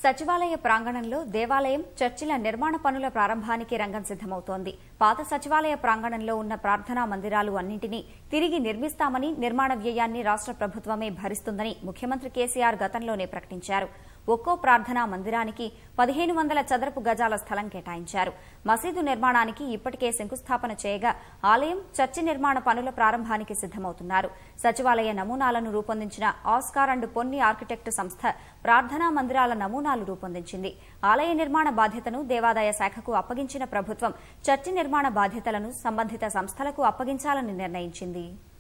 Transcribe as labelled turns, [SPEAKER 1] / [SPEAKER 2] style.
[SPEAKER 1] సచివాలయ ప్రాంగణంలో దేవాలయం చర్చిల నిర్మాణ పనుల ప్రారంభానికి రంగం సిద్దమవుతోంది పాత సచివాలయ ప్రాంగణంలో ఉన్న ప్రార్థనా మందిరాలు అన్నింటినీ తిరిగి నిర్మిస్తామని నిర్మాణ వ్యయాన్ని రాష్ట ప్రభుత్వమే భరిస్తుందని ముఖ్యమంత్రి కేసీఆర్ గతంలోనే ప్రకటించారు ఒక్కో ప్రార్థనా మందిరానికి పదిహేను వందల చదరపు గజాల స్థలం కేటాయించారు మసీదు నిర్మాణానికి ఇప్పటికే శంకుస్థాపన చేయగా ఆలయం చర్చి నిర్మాణ పనుల ప్రారంభానికి సిద్దమవుతున్నారు సచివాలయ నమూనాలను రూపొందించిన ఆస్కార్ అండ్ పొన్ని ఆర్కిటెక్ట్ సంస్థ ప్రార్థనా మందిరాల నమూనాలు రూపొందించింది ఆలయ నిర్మాణ బాధ్యతను దేవాదాయ శాఖకు అప్పగించిన ప్రభుత్వం చర్చి నిర్మాణ బాధ్యతలను సంబంధిత సంస్థలకు అప్పగించాలని నిర్ణయించింది